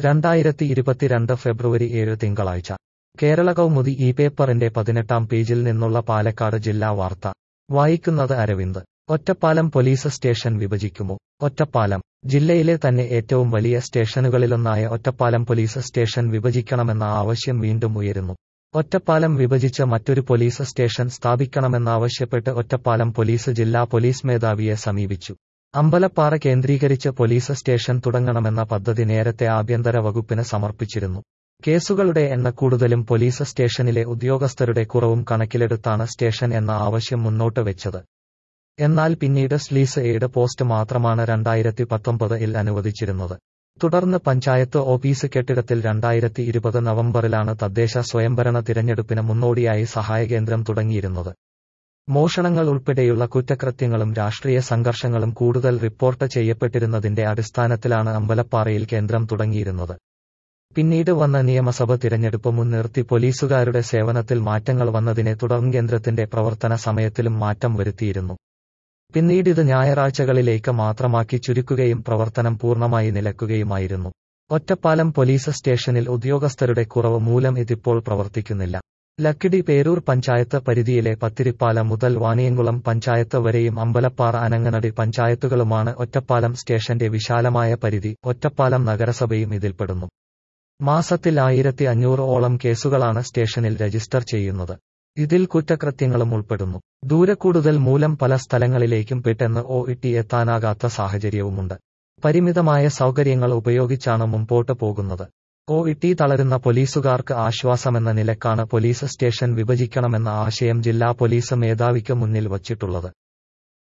രണ്ടായിരത്തി ഇരുപത്തിരണ്ട് ഫെബ്രുവരി ഏഴ് തിങ്കളാഴ്ച കേരള കൗമുദി ഈ പേപ്പറിന്റെ പതിനെട്ടാം പേജിൽ നിന്നുള്ള പാലക്കാട് ജില്ലാ വാർത്ത വായിക്കുന്നത് അരവിന്ദ് ഒറ്റപ്പാലം പോലീസ് സ്റ്റേഷൻ വിഭജിക്കുമോ ഒറ്റപ്പാലം ജില്ലയിലെ തന്നെ ഏറ്റവും വലിയ സ്റ്റേഷനുകളിലൊന്നായ ഒറ്റപ്പാലം പോലീസ് സ്റ്റേഷൻ വിഭജിക്കണമെന്ന ആവശ്യം വീണ്ടും ഉയരുന്നു ഒറ്റപ്പാലം വിഭജിച്ച് മറ്റൊരു പോലീസ് സ്റ്റേഷൻ സ്ഥാപിക്കണമെന്നാവശ്യപ്പെട്ട് ഒറ്റപ്പാലം പോലീസ് ജില്ലാ പോലീസ് മേധാവിയെ സമീപിച്ചു അമ്പലപ്പാറ കേന്ദ്രീകരിച്ച് പോലീസ് സ്റ്റേഷൻ തുടങ്ങണമെന്ന പദ്ധതി നേരത്തെ ആഭ്യന്തര വകുപ്പിന് സമർപ്പിച്ചിരുന്നു കേസുകളുടെ എണ്ണ കൂടുതലും പോലീസ് സ്റ്റേഷനിലെ ഉദ്യോഗസ്ഥരുടെ കുറവും കണക്കിലെടുത്താണ് സ്റ്റേഷൻ എന്ന ആവശ്യം മുന്നോട്ട് വെച്ചത് എന്നാൽ പിന്നീട് സ്ലീസ് എയ്ഡ് പോസ്റ്റ് മാത്രമാണ് രണ്ടായിരത്തി പത്തൊമ്പതിൽ അനുവദിച്ചിരുന്നത് തുടർന്ന് പഞ്ചായത്ത് ഓഫീസ് കെട്ടിടത്തിൽ രണ്ടായിരത്തി ഇരുപത് നവംബറിലാണ് തദ്ദേശ സ്വയംഭരണ തിരഞ്ഞെടുപ്പിന് മുന്നോടിയായി സഹായകേന്ദ്രം തുടങ്ങിയിരുന്നത് മോഷണങ്ങൾ ഉൾപ്പെടെയുള്ള കുറ്റകൃത്യങ്ങളും രാഷ്ട്രീയ സംഘർഷങ്ങളും കൂടുതൽ റിപ്പോർട്ട് ചെയ്യപ്പെട്ടിരുന്നതിന്റെ അടിസ്ഥാനത്തിലാണ് അമ്പലപ്പാറയിൽ കേന്ദ്രം തുടങ്ങിയിരുന്നത് പിന്നീട് വന്ന നിയമസഭ തിരഞ്ഞെടുപ്പ് മുൻനിർത്തി പോലീസുകാരുടെ സേവനത്തിൽ മാറ്റങ്ങൾ വന്നതിനെ തുടർന്ന് കേന്ദ്രത്തിന്റെ പ്രവർത്തന സമയത്തിലും മാറ്റം വരുത്തിയിരുന്നു പിന്നീട് ഇത് ഞായറാഴ്ചകളിലേക്ക് മാത്രമാക്കി ചുരുക്കുകയും പ്രവർത്തനം പൂർണ്ണമായി നിലക്കുകയുമായിരുന്നു ഒറ്റപ്പാലം പോലീസ് സ്റ്റേഷനിൽ ഉദ്യോഗസ്ഥരുടെ കുറവ് മൂലം ഇതിപ്പോൾ പ്രവർത്തിക്കുന്നില്ല ലക്കിടി പേരൂർ പഞ്ചായത്ത് പരിധിയിലെ പത്തിരിപ്പാലം മുതൽ വാണിയംകുളം പഞ്ചായത്ത് വരെയും അമ്പലപ്പാറ അനങ്ങനടി പഞ്ചായത്തുകളുമാണ് ഒറ്റപ്പാലം സ്റ്റേഷന്റെ വിശാലമായ പരിധി ഒറ്റപ്പാലം നഗരസഭയും ഇതിൽപ്പെടുന്നു മാസത്തിൽ ആയിരത്തി അഞ്ഞൂറ് ഓളം കേസുകളാണ് സ്റ്റേഷനിൽ രജിസ്റ്റർ ചെയ്യുന്നത് ഇതിൽ കുറ്റകൃത്യങ്ങളും ഉൾപ്പെടുന്നു ദൂരക്കൂടുതൽ മൂലം പല സ്ഥലങ്ങളിലേക്കും പെട്ടെന്ന് ഒ ഇട്ടി എത്താനാകാത്ത സാഹചര്യവുമുണ്ട് പരിമിതമായ സൗകര്യങ്ങൾ ഉപയോഗിച്ചാണ് മുമ്പോട്ട് പോകുന്നത് ഒ ഇട്ടി തളരുന്ന പോലീസുകാർക്ക് ആശ്വാസമെന്ന നിലക്കാണ് പോലീസ് സ്റ്റേഷൻ വിഭജിക്കണമെന്ന ആശയം ജില്ലാ പോലീസ് മേധാവിക്ക് മുന്നിൽ വച്ചിട്ടുള്ളത്